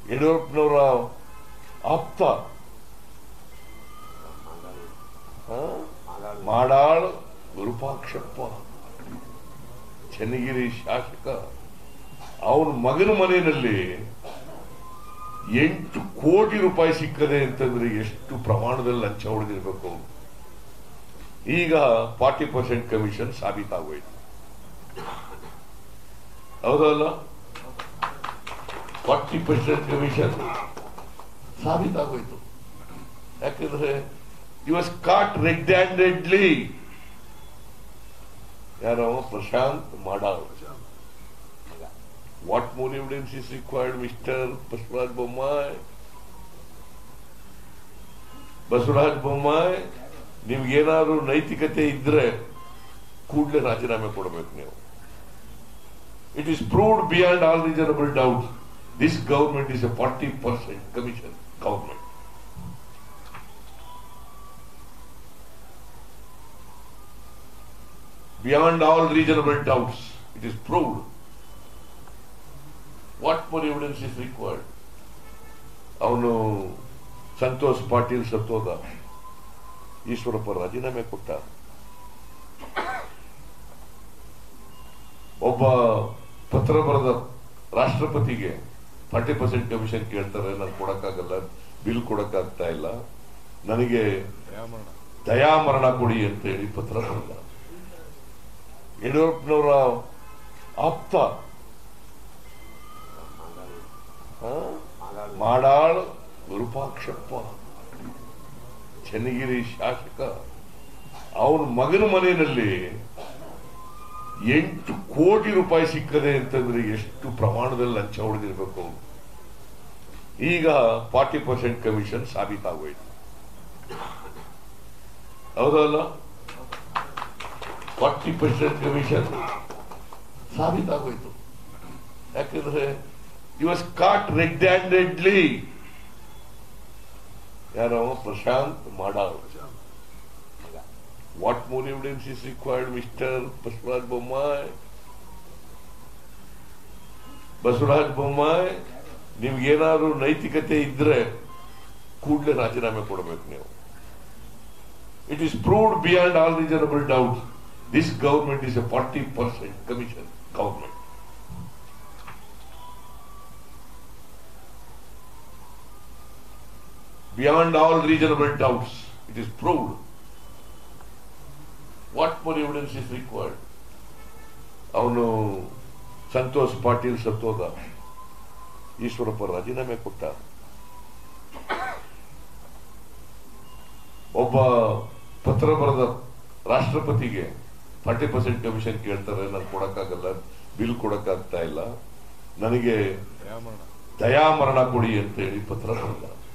ಯಡಿಯೂರಪ್ಪನವರ ಆಪ್ತ ಆ? ಮಾಡಾಳ್ ವಿರೂಪಾಕ್ಷಪ್ಪ ಚನ್ನಗಿರಿ ಶಾಸಕ ಅವನ ಮಗನ ಮನೆಯಲ್ಲಿ ಎಂಟು ಕೋಟಿ ರೂಪಾಯಿ ಸಿಕ್ಕದೆ ಅಂತಂದ್ರೆ ಎಷ್ಟು ಪ್ರಮಾಣದಲ್ಲಿ ಲಂಚ ಹೊಡೆದಿರ್ಬೇಕು ಅವ್ನು. ಈಗ ಫಾರ್ಟಿ ಪರ್ಸೆಂಟ್ ಕಮಿಷನ್ ಸಾಬೀತಾಗೋಯ್ತು ಹೌದಲ್ಲ ಫಾರ್ಟಿ ಪರ್ಸೆಂಟ್ ಕಮಿಷನ್ ಸಾಬೀತಾಗೋಯ್ತು ಯಾಕಂದ್ರೆ ವಾಸ್ ಕಾಟ್ ರೆಡ್ ಹ್ಯಾಂಡೆಡ್ಲಿ ಯಾರೋ Prashanth Madal what more evidence is required mister Basavaraj Bommai Basavaraj Bommai ನಿಮ್ಗೇನಾದ್ರೂ ನೈತಿಕತೆ ಇದ್ರೆ ಕೂಡಲೇ ರಾಜೀನಾಮೆ ಕೊಡಬೇಕು ನೀವು it is proved beyond all reasonable doubt this government is a forty percent commission government beyond all reasonable doubts. It is proved. What more evidence is required? ಅವನು ಸಂತೋಷ್ ಪಾಟೀಲ್ ಸತ್ತೋದ ಈಶ್ವರಪ್ಪ ರಾಜೀನಾಮೆ ಕೊಟ್ಟ ಒಬ್ಬ ಪತ್ರ ಬರೆದ ರಾಷ್ಟ್ರಪತಿಗೆ ಫಾರ್ಟಿ ಪರ್ಸೆಂಟ್ ಕಮಿಷನ್ ಕೇಳ್ತಾರೆ ನಾನು ಕೊಡಕ್ಕಾಗಲ್ಲ ಬಿಲ್ ಕೊಡಕ್ಕಾಗ್ತಾ ಇಲ್ಲ ನನಗೆ ದಯಾಮರಣ ಕೊಡಿ ಅಂತ ಹೇಳಿ ಪತ್ರ ಬರೆದ ಯಡಿಯೂರಪ್ಪನವರ ಆಪ್ತ ಆ? ಮಾಡಾಳ್ ವಿರೂಪಾಕ್ಷಪ್ಪ ಚನ್ನಗಿರಿ ಶಾಸಕ ಅವನ ಮಗನ ಮನೆಯಲ್ಲಿ ಎಂಟು ಕೋಟಿ ರೂಪಾಯಿ ಸಿಕ್ಕದೆ ಅಂತಂದ್ರೆ ಎಷ್ಟು ಪ್ರಮಾಣದಲ್ಲಿ ಲಂಚ ಹೊಡೆದಿರ್ಬೇಕು ಅವ್ನು. ಈಗ ಫಾರ್ಟಿ ಪರ್ಸೆಂಟ್ ಕಮಿಷನ್ ಸಾಬೀತಾಗೋಯ್ತು ಹೌದಲ್ಲ ಫಾರ್ಟಿ ಪರ್ಸೆಂಟ್ ಕಮಿಷನ್ ಸಾಬೀತಾಗೋಯ್ತು ಯಾಕಂದ್ರೆ ವಾಸ್ ಕಾಟ್ ರೆಡ್ ಹ್ಯಾಂಡೆಡ್ಲಿ ಯಾರೋ Prashanth Madal what more evidence is required mister Basavaraj Bommai Basavaraj Bommai ನಿಮ್ಗೇನಾದ್ರೂ ನೈತಿಕತೆ ಇದ್ರೆ ಕೂಡಲೇ ರಾಜೀನಾಮೆ ಕೊಡಬೇಕು ನೀವು it is proved beyond all reasonable doubt this government is a forty percent commission government beyond all reasonable doubts. It is proved. What more evidence is required? ಅವನು ಸಂತೋಷ್ ಪಾಟೀಲ್ ಸತ್ತೋದ ಈಶ್ವರಪ್ಪ ರಾಜೀನಾಮೆ ಕೊಟ್ಟ ಒಬ್ಬ ಪತ್ರ ಬರೆದ ರಾಷ್ಟ್ರಪತಿಗೆ ಫಾರ್ಟಿ ಪರ್ಸೆಂಟ್ ಕಮಿಷನ್ ಕೇಳ್ತಾರೆ ನಾನು ಕೊಡಕ್ಕಾಗಲ್ಲ ಬಿಲ್ ಕೊಡಕ್ಕಾಗ್ತಾ ಇಲ್ಲ ನನಗೆ ದಯಾಮರಣ ಕೊಡಿ ಅಂತ ಹೇಳಿ ಪತ್ರ ಬರೆದ